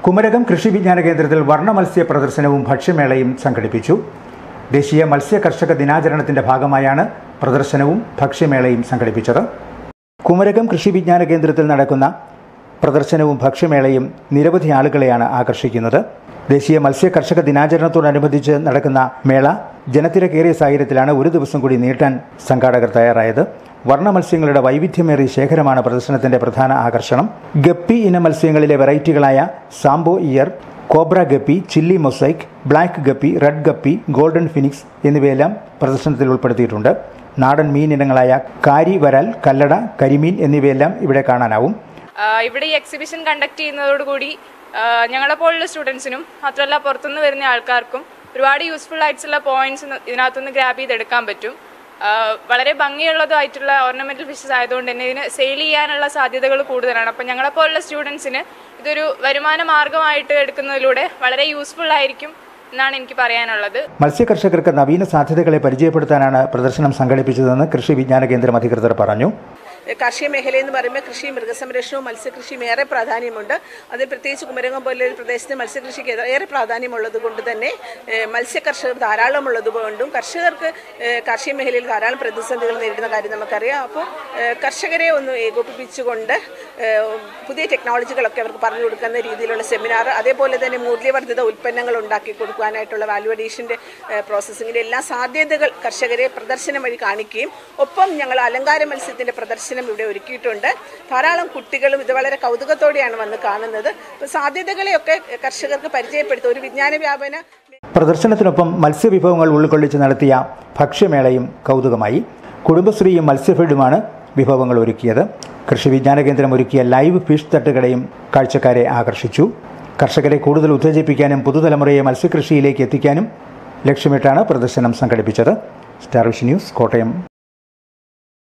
കുമരകം കൃഷി വിജ്ഞാന കേന്ദ്രത്തിൽ വർണ്ണ മത്സ്യ പ്രദർശനവും ഭക്ഷ്യമേളയും സംഘടിപ്പിച്ചു ദേശീയ മത്സ്യ കർഷക ദിനാചരണത്തിന്റെ ഭാഗമായാണ് പ്രദർശനവും ഭക്ഷ്യമേളയും സംഘടിപ്പിച്ചത് കുമരകം കൃഷി വിജ്ഞാന കേന്ദ്രത്തിൽ നടക്കുന്ന പ്രദർശനവും ഭക്ഷ്യമേളയും നിരവധി ആളുകളെയാണ് ആകർഷിക്കുന്നത് ദേശീയ മത്സ്യ കർഷക ദിനാചരണത്തോടനുബന്ധിച്ച് നടക്കുന്ന മേള ജനത്തിരക്കേറിയ സാഹചര്യത്തിലാണ് ഒരു ദിവസം കൂടി നീട്ടാൻ സംഘാടകർ തയ്യാറായത് വർണ്ണ മത്സ്യങ്ങളുടെ വൈവിധ്യമേറിയ ശേഖരമാണ് പ്രദർശനത്തിന്റെ പ്രധാന ആകർഷണം ഗപ്പി ഇന മത്സ്യങ്ങളിലെ വെറൈറ്റികളായ sambo ear cobra guppy chilli mosaic black guppy red guppy golden phoenix എന്നിവയെല്ലാം പ്രദർശനത്തിൽ ഉൾപ്പെടുത്തിയിട്ടുണ്ട് നാടൻ മീൻ ഇനങ്ങളായ കാരി വരാൽ കല്ലട കരിമീൻ എന്നിവയെല്ലാം ഇവിടെ കാണാനാവും ആഹ് ഇവിടെ ഈ എക്സിബിഷൻ കണ്ടക്ട് ചെയ്യുന്നതോടുകൂടി ആഹ് ഞങ്ങളെപ്പോലുള്ള സ്റ്റുഡൻസിനും മാത്രമല്ല പുറത്തുനിന്ന് വരുന്ന ആൾക്കാർക്കും ഒരുപാട് യൂസ്ഫുൾ ആയിട്ടുള്ള പോയിന്റ്സ് ഇതിനകത്തുനിന്ന് ഗ്രാബ് ചെയ്തെടുക്കാൻ പറ്റും ആഹ് വളരെ ഭംഗിയുള്ളതുമായിട്ടുള്ള ഓർണമെന്റൽ ഫിഷസ് ആയതുകൊണ്ട് തന്നെ ഇതിന് സെയിൽ ചെയ്യാനുള്ള സാധ്യതകൾ കൂടുതലാണ് അപ്പം ഞങ്ങളെപ്പോലുള്ള സ്റ്റുഡൻസിന് ഇതൊരു വരുമാന മാർഗമായിട്ട് എടുക്കുന്നതിലൂടെ വളരെ യൂസ്ഫുൾ ആയിരിക്കും എന്നാണ് എനിക്ക് പറയാനുള്ളത് മത്സ്യ കർഷകർക്ക് നവീന സാധ്യതകളെ പരിചയപ്പെടുത്താനാണ് പ്രദർശനം സംഘടിപ്പിച്ചതെന്ന് കൃഷി വിജ്ഞാന കേന്ദ്രം അധികൃതർ പറഞ്ഞു കാർഷിക മേഖല എന്ന് പറയുമ്പോൾ കൃഷി മൃഗസംരക്ഷണവും മത്സ്യകൃഷിയും ഏറെ പ്രാധാന്യമുണ്ട് അത് പ്രത്യേകിച്ച് കുമരകം പോലെ ഒരു പ്രദേശത്ത് മത്സ്യകൃഷിക്ക് ഏറെ പ്രാധാന്യമുള്ളത് കൊണ്ട് തന്നെ ഏഹ്, മത്സ്യ കർഷകർ ധാരാളമുള്ളത് കൊണ്ടും കർഷകർക്ക് ഏഹ്, കാർഷിക മേഖലയിൽ ധാരാളം പ്രതിസന്ധികൾ നേരിടുന്ന കാര്യം നമുക്കറിയാം അപ്പോൾ ഏഹ്, കർഷകരെ ഒന്ന് ഏകോപിപ്പിച്ചുകൊണ്ട് ഏഹ്, പുതിയ ടെക്നോളജികളൊക്കെ അവർക്ക് പറഞ്ഞു കൊടുക്കുന്ന രീതിയിലുള്ള സെമിനാർ അതേപോലെ തന്നെ മൂല്യവർദ്ധിത ഉൽപ്പന്നങ്ങൾ ഉണ്ടാക്കി കൊടുക്കാനായിട്ടുള്ള വാല്യൂ അഡീഷൻ്റെ പ്രോസസ്സിങ്ങിൻ്റെ എല്ലാ സാധ്യതകൾ കർഷകരെ പ്രദർശനം വഴി കാണിക്കുകയും ഒപ്പം ഞങ്ങൾ അലങ്കാര മത്സ്യത്തിൻ്റെ പ്രദർശനം ഇവിടെ ഒരുക്കിയിട്ടുണ്ട് ധാരാളം കുട്ടികളും ഇത് വളരെ കൗതുകത്തോടെയാണ് വന്ന് കാണുന്നത് അപ്പോൾ സാധ്യതകളെയൊക്കെ കർഷകർക്ക് പരിചയപ്പെടുത്തുക ഒരു വിജ്ഞാന വ്യാപന പ്രദർശനത്തിനൊപ്പം മത്സ്യവിഭവങ്ങൾ ഉൾക്കൊള്ളിച്ച് നടത്തിയ ഭക്ഷ്യമേളയും കൗതുകമായി കുടുംബശ്രീയും മത്സ്യഫീഡുമാണ് വിഭവങ്ങൾ ഒരുക്കിയത് കൃഷി വിജ്ഞാന കേന്ദ്രം ഒരുക്കിയ ലൈവ് ഫിഷ് തട്ടുകടയും കാഴ്ചക്കാരെ ആകർഷിച്ചു കർഷകരെ കൂടുതൽ ഉത്തേജിപ്പിക്കാനും പുതുതലമുറയെ മത്സ്യകൃഷിയിലേക്ക് എത്തിക്കാനും ലക്ഷ്യമിട്ടാണ് പ്രദർശനം സംഘടിപ്പിച്ചത് സ്റ്റാർ വിഷൻ ന്യൂസ് കോട്ടയം